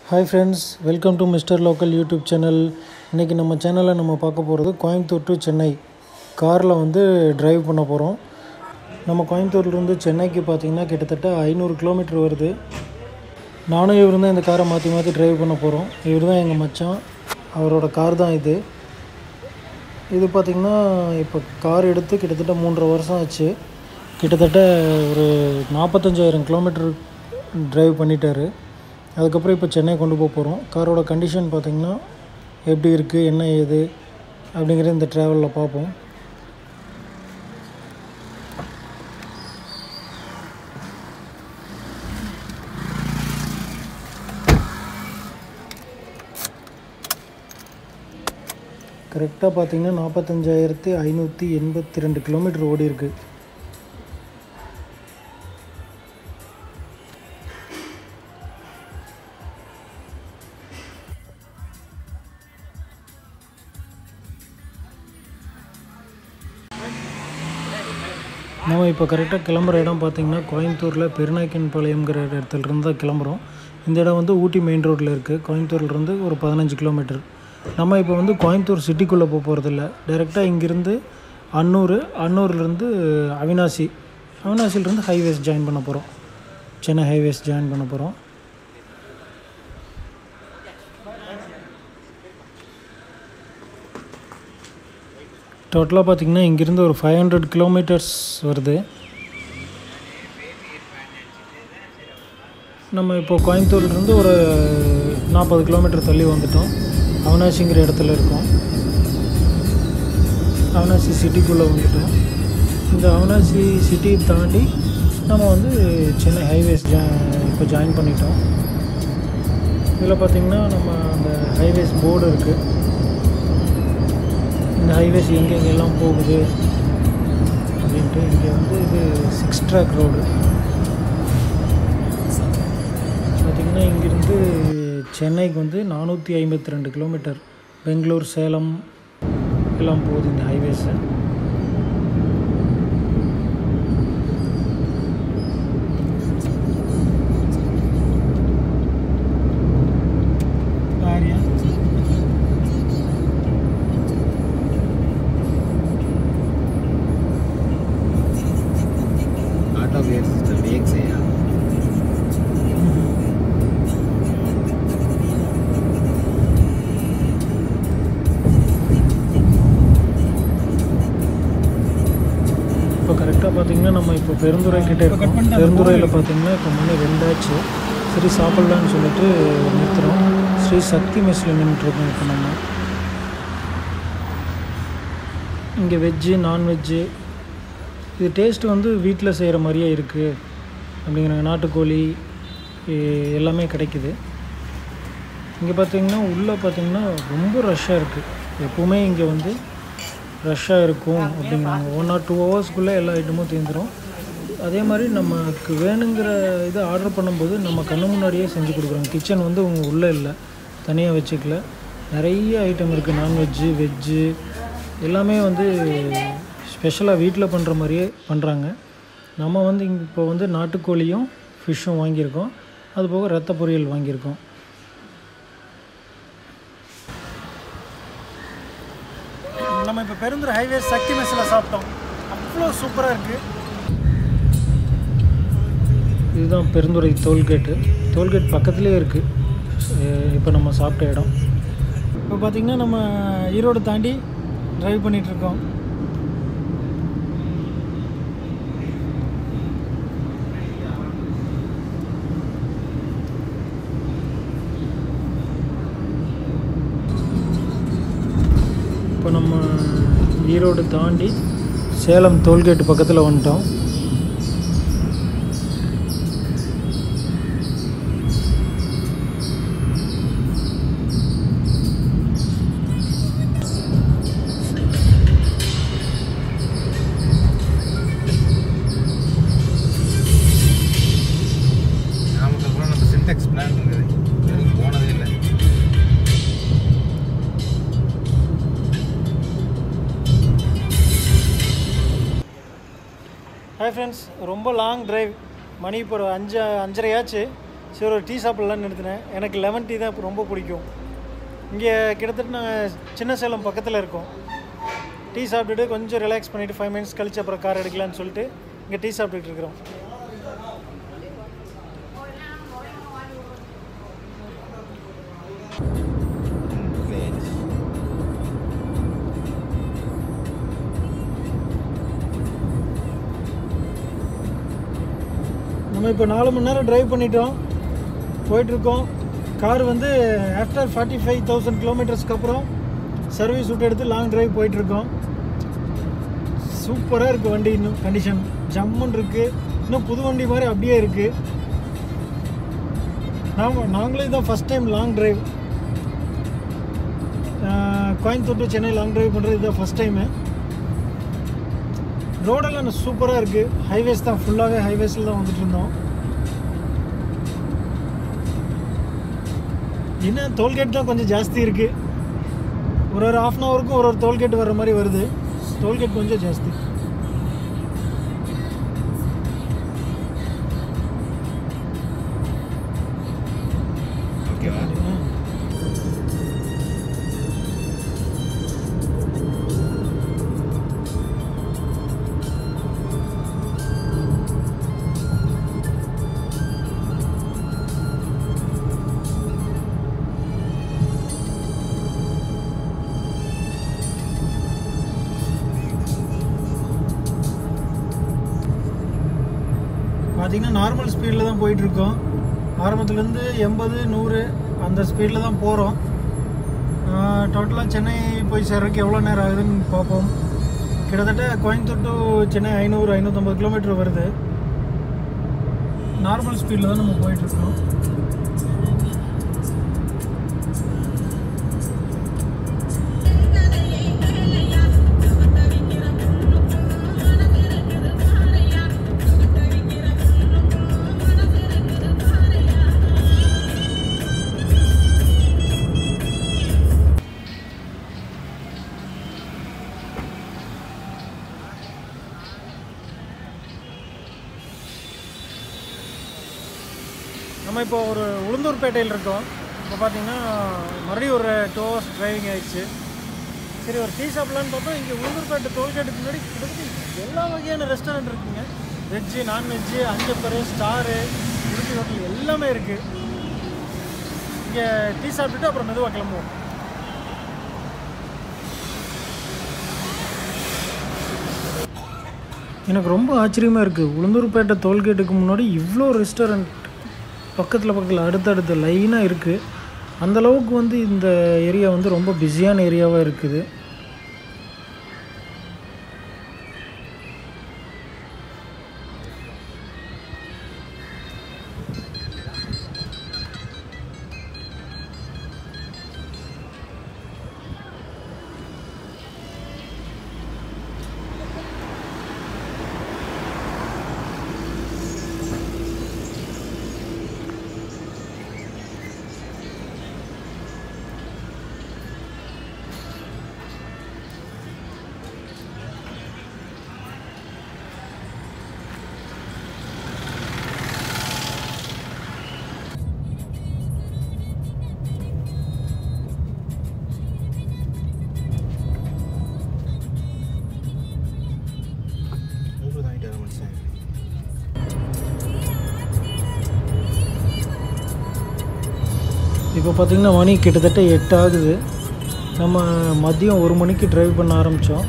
hi friends welcome to mister local YouTube channel இன்றைக்கி நம்ம சேனலில் நம்ம பார்க்க போகிறது கோயம்புத்தூர் டு சென்னை காரில் வந்து டிரைவ் பண்ண போகிறோம் நம்ம கோயம்புத்தூர்லேருந்து சென்னைக்கு பார்த்திங்கன்னா கிட்டத்தட்ட ஐநூறு கிலோமீட்டர் வருது நானும் இவர் தான் இந்த காரை மாற்றி மாற்றி டிரைவ் பண்ண போகிறோம் இவர் தான் எங்கள் மச்சான் அவரோட கார் தான் இது இது பார்த்திங்கன்னா இப்போ கார் எடுத்து கிட்டத்தட்ட மூன்றரை வருஷம் ஆச்சு கிட்டத்தட்ட ஒரு நாற்பத்தஞ்சாயிரம் கிலோமீட்டர் டிரைவ் பண்ணிட்டாரு அதுக்கப்புறம் இப்போ சென்னை கொண்டு போக போகிறோம் காரோட கண்டிஷன் பார்த்திங்கன்னா எப்படி இருக்குது என்ன ஏது அப்படிங்கிறது இந்த ட்ராவலில் பார்ப்போம் கரெக்டாக பார்த்தீங்கன்னா நாற்பத்தஞ்சாயிரத்தி ஐநூற்றி எண்பத்தி ரெண்டு கிலோமீட்டர் ஓடி இருக்கு நம்ம இப்போ கரெக்டாக கிளம்புற இடம் பார்த்தீங்கன்னா கோயம்புத்தூரில் பெருநாய்க்கன் பாளையம்ங்கிற இடத்துல இருந்து தான் கிளம்புறோம் இந்த இடம் வந்து ஊட்டி மெயின் ரோட்டில் இருக்குது கோயம்புத்தூர்லேருந்து ஒரு பதினஞ்சு கிலோமீட்டர் நம்ம இப்போ வந்து கோயம்புத்தூர் சிட்டிக்குள்ளே போக போகிறதில்ல டைரெக்டாக இங்கேருந்து அன்னூர் அன்னூர்லேருந்து அவினாசி அவினாசிலேருந்து ஹைவேஸ் ஜாயின் பண்ண போகிறோம் சென்னை ஹைவேஸ் ஜாயின் பண்ண போகிறோம் டோட்டலாக பார்த்திங்கன்னா இங்கேருந்து ஒரு ஃபைவ் ஹண்ட்ரட் கிலோமீட்டர்ஸ் வருது நம்ம இப்போ கோயம்புத்தூர்லேருந்து ஒரு நாற்பது கிலோமீட்டர் தள்ளி வந்துட்டோம் அவினாசிங்கிற இடத்துல இருக்கோம் அவினாசி சிட்டிக்குள்ளே வந்துட்டோம் இந்த அவினாசி சிட்டியை தாண்டி நம்ம வந்து சென்னை ஹைவேஸ் ஜா இப்போ ஜாயின் பண்ணிட்டோம் இதில் பார்த்திங்கன்னா நம்ம அந்த ஹைவேஸ் போர்டு இருக்குது இந்த ஹைவேஸ் எங்கெங்கெல்லாம் போகுது அப்படின்ட்டு இங்கே வந்து இது சிக்ஸ் ட்ராக் ரோடு பார்த்திங்கன்னா இங்கேருந்து சென்னைக்கு வந்து நானூற்றி ஐம்பத்தி ரெண்டு கிலோமீட்டர் பெங்களூர் சேலம் எல்லாம் போகுது இந்த ஹைவேஸை ஆரியா ऑटो गेयर सिस्टम एक से यहाँ இப்போ கரெக்டாக பார்த்தீங்கன்னா நம்ம இப்போ பெருந்துறை கிட்டே இருக்கோம் பெருந்துறையில் பார்த்தீங்கன்னா இப்போ மணி ரெண்டாச்சு சரி சாப்பிட்லான்னு சொல்லிட்டு நிறுத்துகிறோம் ஸ்ரீ சக்தி மெஸ்ஸில் நின்றுட்டுருக்கோம் இப்போ நம்ம இங்கே வெஜ்ஜு நான்வெஜ்ஜு இது டேஸ்ட் வந்து வீட்டில் செய்கிற மாதிரியே இருக்குது அப்படிங்கிறாங்க நாட்டுக்கோழி எ- எல்லாமே கிடைக்குது இங்கே பார்த்தீங்கன்னா உள்ளே பார்த்தீங்கன்னா ரொம்ப ரஷ்ஷாக இருக்குது எப்போவுமே இங்கே வந்து ரஷ்ஷாக இருக்கும் அப்படிங்கிறாங்க ஒன் ஆர் டூ ஹவர்ஸ்க்குள்ளே எல்லா ஐட்டமும் தீர்ந்துடும் அதே மாதிரி நமக்கு வேணுங்கிற இதை ஆர்டர் பண்ணும்போது நம்ம கண்ணு முன்னாடியே செஞ்சு கொடுக்குறாங்க கிச்சன் வந்து உங்க உள்ளே இல்லை தனியாக வச்சுக்கல நிறைய ஐட்டம் இருக்குது நான்வெஜ்ஜு வெஜ்ஜு எல்லாமே வந்து ஸ்பெஷலாக வீட்டில் பண்ணுற மாதிரியே பண்ணுறாங்க நம்ம வந்து இங்கே இப்போ வந்து நாட்டுக்கோழியும் ஃபிஷ்ஷும் வாங்கியிருக்கோம் அது போக ரத்த பொரியல் வாங்கியிருக்கோம் நம்ம இப்போ பெருந்துறை ஹைவே சக்தி மெஸ்ஸில் சாப்பிட்டோம் அவ்வளோ சூப்பராக இருக்குது இதுதான் பெருந்துறை டோல்கேட்டு டோல்கேட் பக்கத்துலேயே இருக்குது இப்போ நம்ம சாப்பிட்ட இடம் இப்போ பார்த்திங்கன்னா நம்ம ஈரோடு தாண்டி ட்ரைவ் பண்ணிகிட்ருக்கோம் இப்போ நம்ம ஈரோடு தாண்டி சேலம் டோல்கேட் பக்கத்தில் வந்துட்டோம் நமக்கு அப்புறம் நம்ம சின்டெக்ஸ் பிளான் இருக்குது இதுவரைக்கும் போனதே இல்லை ஹாய் ஃப்ரெண்ட்ஸ் ரொம்ப லாங் டிரைவ் மணி இப்போ ஒரு அஞ்சு அஞ்சரை ஆச்சு சரி ஒரு டீ சாப்பிட்லான்னு நிறுத்தினேன் எனக்கு லெமன் டீ தான் இப்போ ரொம்ப பிடிக்கும் இங்கே கிட்டத்தட்ட நாங்கள் சின்ன சேலம் பக்கத்தில் இருக்கோம் டீ சாப்பிட்டுட்டு கொஞ்சம் ரிலாக்ஸ் பண்ணிவிட்டு ஃபைவ் மினிட்ஸ் கழிச்சு அப்புறம் கார் எடுக்கலான்னு சொல்லிட்டு இங்கே டீ சாப்பிட்டுட்டு இருக்கிறோம் நம்ம இப்போ நாலு மணி நேரம் டிரைவ் பண்ணிட்டோம் போயிட்டுருக்கோம் கார் வந்து ஆஃப்டர் ஃபார்ட்டி ஃபைவ் தௌசண்ட் கிலோமீட்டர்ஸ்க்கு அப்புறம் சர்வீஸ் விட்டு எடுத்து லாங் டிரைவ் போயிட்டுருக்கோம் சூப்பராக இருக்குது வண்டி இன்னும் கண்டிஷன் ஜம்முன்னு இருக்குது இன்னும் புது வண்டி மாதிரி அப்படியே இருக்குது நாம் நாங்களே தான் first time long drive Coimbatore to Chennai long drive பண்ணுறது இதுதான் ஃபஸ்ட் டைமு ரோடெல்லாம் சூப்பராக இருக்குது ஹைவேஸ் தான் ஃபுல்லாகவே ஹைவேஸில் தான் வந்துட்டு இருந்தோம் என்ன டோல்கேட் தான் கொஞ்சம் ஜாஸ்தி இருக்குது ஒரு ஒரு ஆஃப் அன் ஹவருக்கும் ஒரு ஒரு டோல்கேட் வர்ற மாதிரி வருது டோல்கேட் கொஞ்சம் ஜாஸ்தி ஓகேவா பார்த்தீங்கன்னா நார்மல் ஸ்பீடில் தான் போயிட்டுருக்கோம் ஆரம்பத்துலேருந்து எண்பது நூறு அந்த ஸ்பீடில் தான் போகிறோம் டோட்டலாக சென்னை போய் சேர்றதுக்கு எவ்வளோ நேரம் ஆகுதுன்னு பார்ப்போம் கிட்டத்தட்ட கோயம்புத்தூர் டு சென்னை ஐநூறு ஐநூற்றம்பது கிலோமீட்டர் வருது நார்மல் ஸ்பீடில் தான் நம்ம போயிட்டுருக்கோம் நம்ம இப்போ ஒரு உளுந்தூர்பேட்டையில் இருக்கோம் இப்போ பார்த்தீங்கன்னா மறுபடியும் ஒரு டூ ஹவர்ஸ் டிரைவிங் ஆயிடுச்சு சரி ஒரு டீ சாப்பிட்லான்னு பார்த்தோம் இங்கே உளுந்தூர்பேட்டை டோல்கேட்டுக்கு முன்னாடி கிட்டத்தட்ட எல்லா வகையான ரெஸ்டாரண்ட் இருக்குங்க veg non veg Anjappar star Udupi hotel எல்லாமே இருக்குது இங்கே டீ சாப்பிட்டுட்டு அப்புறம் மெதுவாக கிளம்புவோம் எனக்கு ரொம்ப ஆச்சரியமாக இருக்குது உளுந்தூர்பேட்டை டோல்கேட்டுக்கு முன்னாடி இவ்வளோ ரெஸ்டாரண்ட் பக்கத்தில் பக்கத்தில் அடுத்தடுத்து லைனாக இருக்குது அந்தளவுக்கு வந்து இந்த ஏரியா வந்து ரொம்ப பிஸியான ஏரியாவாக இருக்குது எழுபது ஆகிட்டாரு மனுஷன் இப்போ பார்த்திங்கன்னா மணி கிட்டத்தட்ட எட்டு ஆகுது நம்ம மதியம் ஒரு மணிக்கு டிரைவ் பண்ண ஆரம்பித்தோம்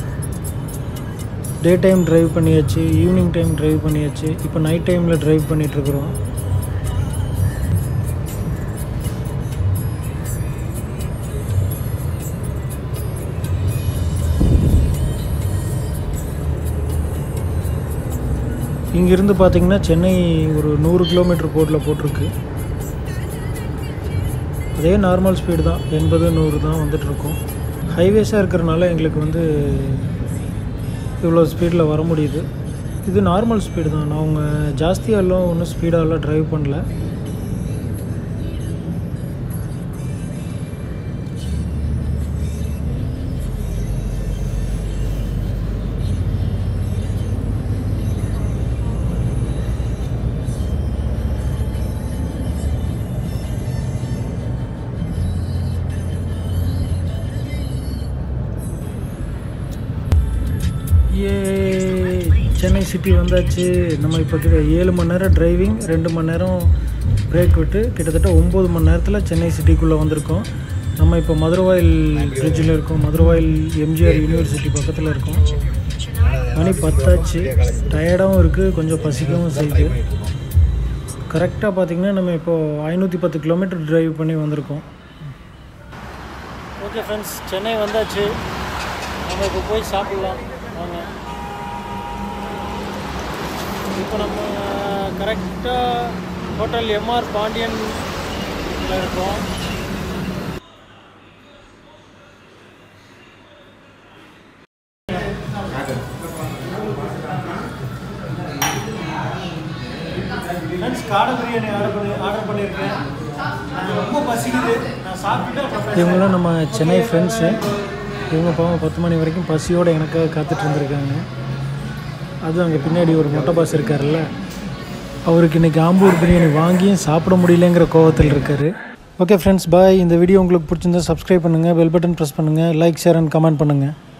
டே டைம் டிரைவ் பண்ணியாச்சு ஈவினிங் டைம் டிரைவ் பண்ணியாச்சு இப்போ நைட் டைமில் டிரைவ் பண்ணிகிட்ருக்குறோம் இங்கேருந்து பார்த்தீங்கன்னா சென்னை ஒரு நூறு கிலோமீட்டர் போர்டில் போட்டிருக்கு அதே நார்மல் ஸ்பீடு தான் எண்பது நூறு தான் வந்துட்டுருக்கோம் ஹைவேஸாக இருக்கிறனால எங்களுக்கு வந்து இவ்வளோ ஸ்பீடில் வர முடியுது இது நார்மல் ஸ்பீடு தான் நான் அவங்க ஜாஸ்தியாலாம் ஒன்றும் ஸ்பீடாலாம் ட்ரைவ் பண்ணல சென்னை சிட்டி வந்தாச்சு நம்ம இப்போ கிட்ட ஏழு மணி நேரம் டிரைவிங் ரெண்டு மணி நேரம் பிரேக் விட்டு கிட்டத்தட்ட ஒம்பது மணி நேரத்தில் சென்னை சிட்டிக்குள்ளே வந்திருக்கோம் நம்ம இப்போ மதுரவாயில் பிரிட்ஜில் இருக்கோம் மதுரவாயில் எம்ஜிஆர் யூனிவர்சிட்டி பக்கத்தில் இருக்கோம் மணி பத்தாச்சு டயர்டாகவும் இருக்குது கொஞ்சம் பசிக்கவும் செய்யுது கரெக்டாக பார்த்தீங்கன்னா நம்ம இப்போது ஐநூற்றி பத்து கிலோமீட்டர் டிரைவ் பண்ணி வந்திருக்கோம் ஓகே ஃப்ரெண்ட்ஸ் சென்னை வந்தாச்சு நம்ம இப்போ போய் சாப்பிட்லாம் வாங்க இப்போ நம்ம கரெக்டாக ஹோட்டல் எம்ஆர் பாண்டியன் இருக்கோம் ஃப்ரெண்ட்ஸ் காடை பிரியாணி ஆர்டர் பண்ணி ஆர்டர் பண்ணியிருக்கேன் எனக்கு ரொம்ப பசிக்குது நான் சாப்பிட்டுட்டு இவங்களாம் நம்ம சென்னை ஃப்ரெண்ட்ஸு இவங்க பாவம் பத்து மணி வரைக்கும் பசியோடு எனக்காக காத்துட்டு இருந்திருக்காங்க அதுவும் அங்கே பின்னாடி ஒரு மொட்டை பாஸ் இருக்கார்ல அவருக்கு இன்றைக்கி ஆம்பூர் பிரியாணி வாங்கியும் சாப்பிட முடியலங்கிற கோவத்தில் இருக்கார் ஓகே ஃப்ரெண்ட்ஸ் பாய் இந்த வீடியோ உங்களுக்கு பிடிச்சிருந்தா சப்ஸ்கிரைப் பண்ணுங்கள் பெல் பட்டன் ப்ரெஸ் பண்ணுங்கள் லைக் ஷேர் அண்ட் கமெண்ட் பண்ணுங்கள்